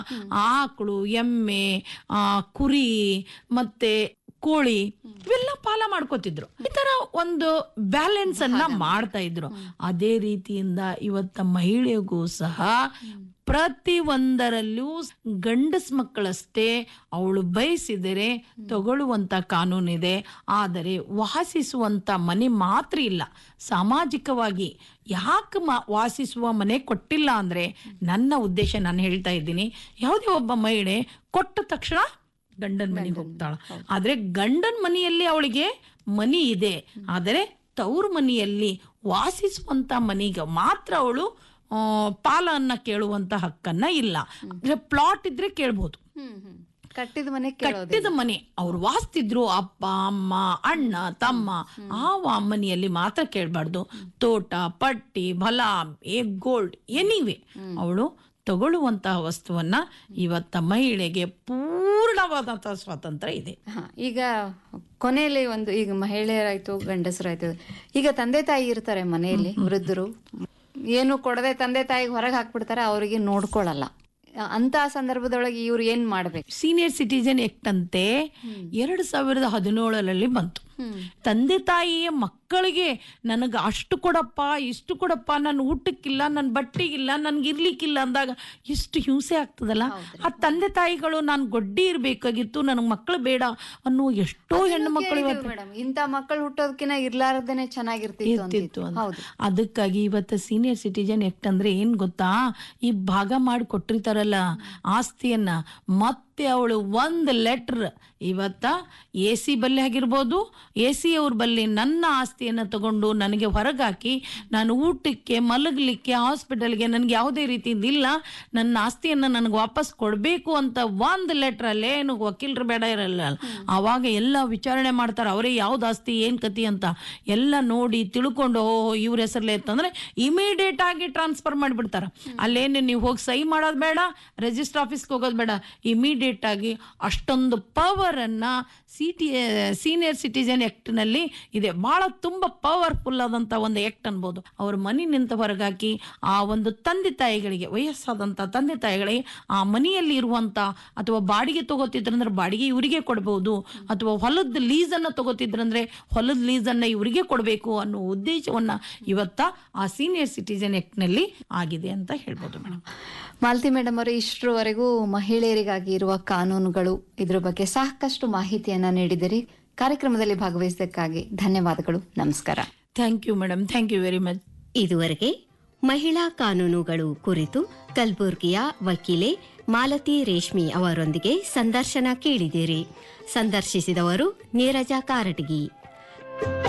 ಆಕಳು ಎಮ್ಮೆ ಆ, ಕುರಿ ಮತ್ತೆ ಕೋಳಿ ಇವೆಲ್ಲ ಪಾಲ ಮಾಡ್ಕೋತಿದ್ರು ಈ ತರ ಒಂದು ಬ್ಯಾಲೆನ್ಸ್ ಅನ್ನ ಮಾಡ್ತಾ ಇದ್ರು ಅದೇ ರೀತಿಯಿಂದ ಇವತ್ತ ಮಹಿಳೆಗೂ ಸಹ ಪ್ರತಿ ಒಂದರಲ್ಲೂ ಗಂಡಸ್ ಮಕ್ಕಳಷ್ಟೇ ಅವಳು ಬಯಸಿದರೆ ತಗೊಳ್ಳುವಂತ ಕಾನೂನಿದೆ ಆದರೆ ವಾಸಿಸುವಂತ ಮನೆ ಮಾತ್ರ ಇಲ್ಲ ಸಾಮಾಜಿಕವಾಗಿ ಯಾಕೆ ಮ ವಾಸಿಸುವ ಮನೆ ಕೊಟ್ಟಿಲ್ಲ ಅಂದ್ರೆ ನನ್ನ ಉದ್ದೇಶ ನಾನು ಹೇಳ್ತಾ ಇದ್ದೀನಿ ಯಾವುದೇ ಒಬ್ಬ ಮಹಿಳೆ ಕೊಟ್ಟ ತಕ್ಷಣ ಗಂಡನ ಮನೆಗೆ ಹೋಗ್ತಾಳ ಆದ್ರೆ ಗಂಡನ ಮನೆಯಲ್ಲಿ ಅವಳಿಗೆ ಮನಿ ಇದೆ ಆದರೆ ತವ್ರ ಮನೆಯಲ್ಲಿ ವಾಸಿಸುವಂತ ಮನೆಗೆ ಮಾತ್ರ ಅವಳು ಆ, ಪಾಲನ್ನ ಕೇಳುವಂತ ಹಕ್ಕನ್ನ ಇಲ್ಲ ಅಂದ್ರೆ ಪ್ಲಾಟ್ ಇದ್ರೆ ಕೇಳ್ಬೋದು ಹ್ಮ್ ಹ್ಮ್ ಕಟ್ಟಿದ ಮನೆ ಕೇಳೋದು ಕಟ್ಟಿದ ಮನೆ ಅವ್ರು ವಾಸ್ತಿದ್ರು ಅಪ್ಪ ಅಮ್ಮ ಅಣ್ಣ ತಮ್ಮ ಆ ವ- ಮನೆಯಲ್ಲಿ ಮಾತ್ರ ಕೇಳಬಾರ್ದು ತೋಟ ಪಟ್ಟಿ ಫಲ ಏ ಗೋಲ್ಡ್ ಎನಿವೆ ಅವಳು ತಗೊಳ್ಳುವಂತಹ ವಸ್ತುವನ್ನ ಇವತ್ತ ಮಹಿಳೆಗೆ ಪೂರ್ಣವಾದಂತಹ ಸ್ವಾತಂತ್ರ್ಯ ಇದೆ ಹಾ ಈಗ ಕೊನೆಯಲ್ಲಿ ಒಂದು ಈಗ ಮಹಿಳೆಯರಾಯ್ತು ಗಂಡಸರಾಯ್ತು ಈಗ ತಂದೆ ತಾಯಿ ಇರ್ತಾರೆ ಮನೆಯಲ್ಲಿ ವೃದ್ಧರು ಏನು ಕೊಡದೆ ತಂದೆ ತಾಯಿಗೆ ಹೊರಗೆ ಹಾಕ್ಬಿಡ್ತಾರೆ ಅವರಿಗೆ ನೋಡ್ಕೊಳಲ್ಲ ಅಂತ ಸಂದರ್ಭದೊಳಗೆ ಇವ್ರು ಏನ್ ಮಾಡ್ಬೇಕು ಸೀನಿಯರ್ ಸಿಟಿಜನ್ ಆಕ್ಟ್ ಅಂತೆ ಎರಡು ಸಾವಿರದ ಹದಿನೇಳರಲ್ಲಿ ಬಂತು ತಂದೆ ತಾಯಿಯ ಮಕ್ಕಳಿಗೆ ನನಗೆ ಅಷ್ಟು ಕೊಡಪ್ಪ ಇಷ್ಟು ಕೊಡಪ್ಪ ನನ್ನ ಊಟಕ್ಕಿಲ್ಲ ನನ್ನ ಬಟ್ಟೆಗಿಲ್ಲ ನನ್ಗೆ ಇರ್ಲಿಕ್ಕಿಲ್ಲ ಅಂದಾಗ ಎಷ್ಟು ಹಿಂಸೆ ಆಗ್ತದಲ್ಲ ಆ ತಂದೆ ತಾಯಿಗಳು ನಾನು ಗೊಡ್ಡಿ ಇರ್ಬೇಕಾಗಿತ್ತು ನನಗೆ ಮಕ್ಕಳು ಬೇಡ ಅನ್ನೋ ಎಷ್ಟೋ ಹೆಣ್ಣು ಮಕ್ಕಳು ಇವತ್ತು ಮೇಡಮ್ ಇಂಥ ಮಕ್ಕಳು ಹುಟ್ಟೋದಕ್ಕಿಂತ ಇರ್ಲಾರ್ದೇನೆ ಚೆನ್ನಾಗಿರ್ತಿತ್ತು ಇರ್ತಿತ್ತು ಅಂತಿತ್ತು ಅಂತ. ಹೌದು ಅದಕ್ಕಾಗಿ ಇವತ್ತು ಸೀನಿಯರ್ ಸಿಟಿಜನ್ ಆಕ್ಟ್ ಅಂದ್ರೆ ಏನ್ ಗೊತ್ತಾ ಈ ಭಾಗ ಮಾಡಿ ಕೊಟ್ಟಿರ್ತಾರಲ್ಲ ಆಸ್ತಿಯನ್ನ ಮತ್ತೆ ಅವಳು ಒಂದ್ ಲೆಟರ್ ಇವತ್ತ ಎ ಸಿ ಬಲ್ಲಿ ಆಗಿರ್ಬೋದು ಎ ಸಿ ಅವ್ರ ಬಲ್ಲಿ ನನ್ನ ಆಸ್ತಿಯನ್ನ ತಗೊಂಡು ನನಗೆ ಹೊರಗಾಕಿ ನಾನು ಊಟಕ್ಕೆ ಮಲಗಲಿಕ್ಕೆ ಹಾಸ್ಪಿಟಲ್ಗೆ ನನಗೆ ಯಾವುದೇ ರೀತಿಯಿಂದ ಇಲ್ಲ ನನ್ನ ಆಸ್ತಿಯನ್ನ ನನಗೆ ವಾಪಸ್ ಕೊಡಬೇಕು ಅಂತ ಒಂದ್ ಲೆಟರ್ ಅಲ್ಲೇ ಏನು ವಕೀಲರು ಬೇಡ ಇರಲ್ಲ ಆವಾಗ ಎಲ್ಲ ವಿಚಾರಣೆ ಮಾಡ್ತಾರೆ ಅವರೇ ಯಾವ್ದು ಆಸ್ತಿ ಏನ್ ಕತಿ ಅಂತ ಎಲ್ಲ ನೋಡಿ ತಿಳ್ಕೊಂಡು ಓ ಇವ್ರ ಹೆಸರಲ್ಲೇ ಇತ್ತಂದ್ರೆ ಇಮಿಡಿಯೇಟ್ ಆಗಿ ಟ್ರಾನ್ಸ್ಫರ್ ಮಾಡಿಬಿಡ್ತಾರ ಅಲ್ಲೇನು ನೀವು ಹೋಗಿ ಸಹಿ ಮಾಡೋದು ಬೇಡ ರಿಜಿಸ್ಟರ್ ಆಫೀಸ್ಗೆ ಹೋಗೋದು ಬೇಡ ಇಮಿಡಿಯೇಟ್ ಆಗಿ ಅಷ್ಟೊಂದು ಪವರ್ ಅನ್ನ ಸಿಟಿ ಸೀನಿಯರ್ ಸಿಟಿಜನ್ ಆಕ್ಟ್ ನಲ್ಲಿ ಇದೆ ಬಹಳ ತುಂಬಾ ಪವರ್ಫುಲ್ ಆದಂತ ಒಂದು ಆಕ್ಟ್ ಅನ್ಬೋದು ಅವ್ರ ಮನೆಯಿಂದ ಹೊರಗಾಕಿ ಆ ಒಂದು ತಂದೆ ತಾಯಿಗಳಿಗೆ ವಯಸ್ಸಾದಂತ ತಂದೆ ತಾಯಿಗಳಿಗೆ ಆ ಮನೆಯಲ್ಲಿ ಇರುವಂತ ಅಥವಾ ಬಾಡಿಗೆ ತಗೋತಿದ್ರಂದ್ರೆ ಬಾಡಿಗೆ ಇವರಿಗೆ ಕೊಡಬಹುದು ಅಥವಾ ಹೊಲದ ಲೀಸನ್ನ ತಗೋತಿದ್ರಂದ್ರೆ ಹೊಲದ ಲೀಸನ್ನ ಇವರಿಗೆ ಕೊಡಬೇಕು ಅನ್ನೋ ಉದ್ದೇಶವನ್ನ ಇವತ್ತ ಆ ಸೀನಿಯರ್ ಸಿಟಿಜನ್ ಆಕ್ಟ್ ನಲ್ಲಿ ಆಗಿದೆ ಅಂತ ಹೇಳ್ಬೋದು ಮೇಡಮ್ ಮಾಲತಿ ಮೇಡಮ್ ಅವರು ಇಷ್ಟರವರೆಗೂ ಮಹಿಳೆಯರಿಗಾಗಿ ಇರುವ ಕಾನೂನುಗಳು ಇದ್ರ ಬಗ್ಗೆ ಸಾಕಷ್ಟು ಮಾಹಿತಿಯನ್ನ ನೀಡಿದಿರಿ ಕಾರ್ಯಕ್ರಮದಲ್ಲಿ ಭಾಗವಹಿಸಿದ್ದಕ್ಕಾಗಿ ಧನ್ಯವಾದಗಳು ನಮಸ್ಕಾರ thank you madam thank you very much ಇದುವರೆಗೆ ಮಹಿಳಾ ಕಾನೂನುಗಳು ಕುರಿತು ಕಲಬುರ್ಗಿಯ ವಕೀಲೆ ಮಾಲತಿ ರೇಷ್ಮಿ ಅವರೊಂದಿಗೆ ಸಂದರ್ಶನ ಕೇಳಿದಿರಿ ಸಂದರ್ಶಿಸಿದವರು ನೀರಜ ಕಾರಟಗಿ